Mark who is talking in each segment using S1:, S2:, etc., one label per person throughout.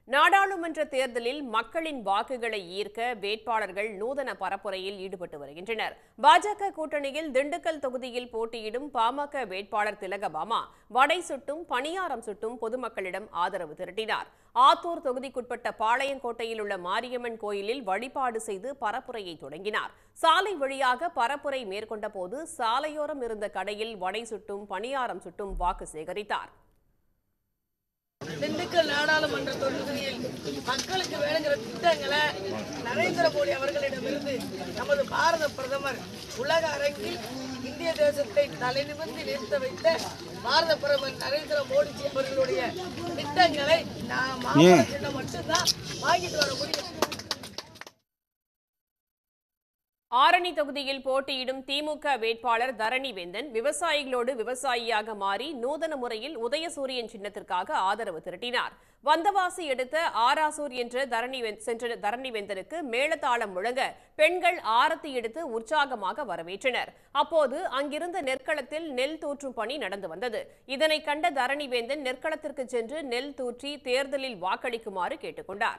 S1: நாடாளுமன்ற தேர்தலில் மக்களின் வாக்குகளை ஈர்க்க வேட்பாளர்கள் நூதன பரப்புரையில் ஈடுபட்டு வருகின்றனர் பாஜக கூட்டணியில் திண்டுக்கல் தொகுதியில் போட்டியிடும் பாமக வேட்பாளர் திலகபாமா வடை சுட்டும் பணியாரம் சுட்டும் பொதுமக்களிடம் ஆதரவு திரட்டினார் ஆத்தூர் தொகுதிக்குட்பட்ட பாளையங்கோட்டையில் உள்ள மாரியம்மன் கோயிலில் வழிபாடு செய்து பரப்புரையை தொடங்கினார் சாலை வழியாக பரப்புரை மேற்கொண்ட போது சாலையோரம் இருந்த கடையில் வடை சுட்டும் பணியாரம் சுட்டும் வாக்கு சேகரித்தார்
S2: திண்டுக்கல் நாடாளுமன்ற தொகுதியில் மக்களுக்கு வேணுங்கிற திட்டங்களை நரேந்திர மோடி அவர்களிடமிருந்து நமது பாரத பிரதமர் உலக அரங்கில் இந்திய தேசத்தை தலைநிமிர்ந்து நிறுத்த வைத்த பாரத பிரதமர் நரேந்திர மோடிஜி அவர்களுடைய திட்டங்களை நான் மாவட்ட சின்னம் மட்டும்தான் வாங்கிட்டு வர முடியும்
S1: ஆரணி தொகுதியில் போட்டியிடும் திமுக வேட்பாளர் தரணி வேந்தன் விவசாயிகளோடு விவசாயியாக மாறி நூதன முறையில் உதயசூரியன் சின்னத்திற்காக ஆதரவு திரட்டினார் வந்தவாசி எடுத்த ஆராசூர் என்ற தரணி வெ- சென்ற தரணி வேந்தனுக்கு மேளதாளம் முழங்க பெண்கள் ஆரத்தி எடுத்து உற்சாகமாக வரவேற்றனர் அப்போது அங்கிருந்த நெற்களத்தில் நெல் தூற்றும் பணி நடந்து வந்தது இதனை கண்ட தரணி வேந்தன் நெற்களத்திற்கு சென்று நெல் தூற்றி தேர்தலில் வாக்களிக்குமாறு கேட்டுக்கொண்டார்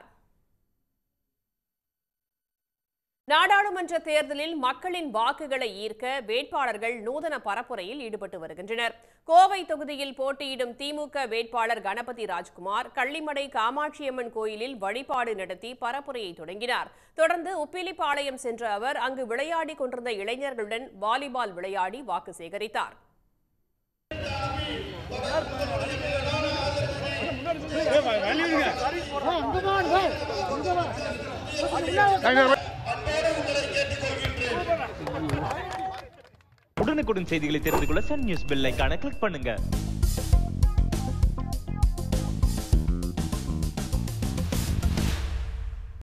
S1: நாடாளுமன்ற தேர்தலில் மக்களின் வாக்குகளை ஈர்க்க வேட்பாளர்கள் நூதன பரப்புரையில் ஈடுபட்டு வருகின்றனர் கோவை தொகுதியில் போட்டியிடும் திமுக வேட்பாளர் கணபதி ராஜ்குமார் கள்ளிமடை காமாட்சியம்மன் கோயிலில் வழிபாடு நடத்தி பரப்புரையை தொடங்கினார் தொடர்ந்து உப்பிலிப்பாளையம் சென்ற அவர் அங்கு விளையாடிக் கொண்டிருந்த இளைஞர்களுடன் வாலிபால் விளையாடி வாக்கு சேகரித்தார்
S3: உடனுக்குடன் செய்திகளை தெரிந்து கொள்ள சன் நியூஸ் பெல் ஐகானை கிளிக் பண்ணுங்க